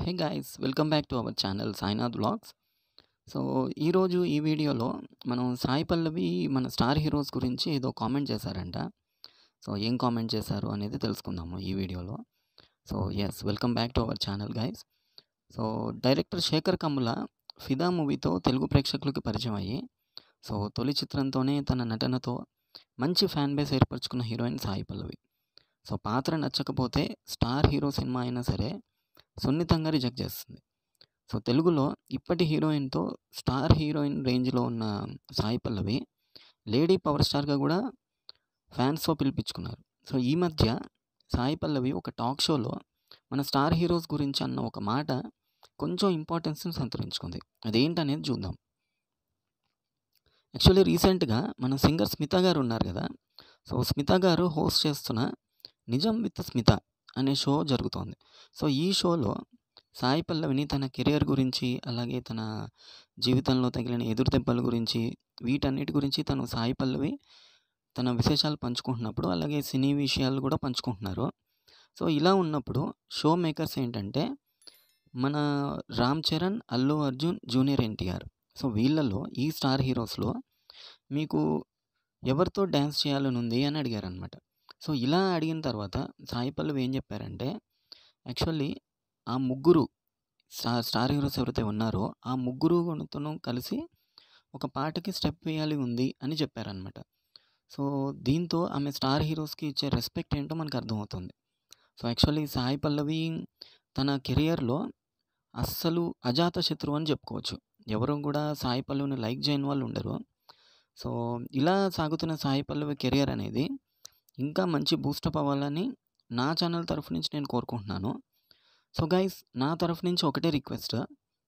hey guys welcome back to our channel Sainath vlogs so ఈరోజు ఈ వీడియోలో మనం సాయి పల్లవి మన స్టార్ హీరోస్ గురించి ఏదో కామెంట్ చేశారంట సో ఏం కామెంట్ చేశారు అనేది తెలుసుకుందాము ఈ వీడియోలో so yes welcome back to our channel guys so director Sekhar Kammula Fidaa మూవీతో తెలుగు ప్రేక్షకులకి పరిచయం అయ్యి సో తొలి చిత్రంతోనే తన నటనతో మంచి ఫ్యాన్ బేస్ ఏర్పరచుకున్న హీరోయిన్ సాయి పల్లవి సో పాత్ర నచ్చకపోతే స్టార్ హీరో సినిమా అయినా సరే సున్నితంగా రిజెక్ట్ చేస్తుంది సో తెలుగులో ఇప్పటి హీరోయిన్తో స్టార్ హీరోయిన్ రేంజ్లో ఉన్న సాయి పల్లవి లేడీ పవర్ స్టార్గా కూడా ఫ్యాన్స్తో పిలిపించుకున్నారు సో ఈ మధ్య సాయి పల్లవి ఒక టాక్ షోలో మన స్టార్ హీరోస్ గురించి అన్న ఒక మాట కొంచెం ఇంపార్టెన్స్ని సంతరించుకుంది అదేంటనేది చూద్దాం యాక్చువల్లీ రీసెంట్గా మన సింగర్ స్మిత గారు ఉన్నారు కదా సో స్మిత గారు హోస్ట్ చేస్తున్న నిజం విత్ స్మిత అనే షో జరుగుతోంది సో ఈ షోలో సాయి పల్లవిని తన కెరియర్ గురించి అలాగే తన జీవితంలో తగిలిన ఎదురు దెబ్బల గురించి వీటన్నిటి గురించి తను సాయి పల్లవి తన విశేషాలు పంచుకుంటున్నప్పుడు అలాగే సినీ విషయాలు కూడా పంచుకుంటున్నారు సో ఇలా ఉన్నప్పుడు షో మేకర్స్ ఏంటంటే మన రామ్ చరణ్ అల్లు అర్జున్ జూనియర్ ఎన్టీఆర్ సో వీళ్ళలో ఈ స్టార్ హీరోస్లో మీకు ఎవరితో డ్యాన్స్ చేయాలని ఉంది అని అడిగారు అనమాట సో ఇలా అడిగిన తర్వాత సాయి పల్లవి ఏం చెప్పారంటే యాక్చువల్లీ ఆ ముగ్గురు స్టార్ స్టార్ హీరోస్ ఎవరైతే ఉన్నారో ఆ ముగ్గురు తను కలిసి ఒక పాటకి స్టెప్ వేయాలి ఉంది అని చెప్పారనమాట సో దీంతో ఆమె స్టార్ హీరోస్కి ఇచ్చే రెస్పెక్ట్ ఏంటో మనకు అర్థమవుతుంది సో యాక్చువల్లీ సాయి పల్లవి తన కెరియర్లో అస్సలు అజాత శత్రువు అని చెప్పుకోవచ్చు ఎవరు కూడా సాయి పల్లవిని లైక్ చేయని వాళ్ళు ఉండరు సో ఇలా సాగుతున్న సాయి పల్లవి కెరియర్ అనేది ఇంకా మంచి బూస్టప్ అవ్వాలని నా ఛానల్ తరఫు నుంచి నేను కోరుకుంటున్నాను సో గైస్ నా తరఫు నుంచి ఒకటే రిక్వెస్ట్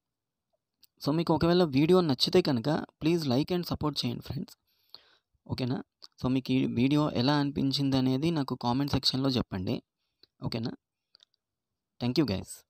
సో మీకు ఒకవేళ వీడియో నచ్చితే కనుక ప్లీజ్ లైక్ అండ్ సపోర్ట్ చేయండి ఫ్రెండ్స్ ఓకేనా సో మీకు ఈ వీడియో ఎలా అనిపించింది అనేది నాకు కామెంట్ సెక్షన్లో చెప్పండి ఓకేనా థ్యాంక్ యూ గైస్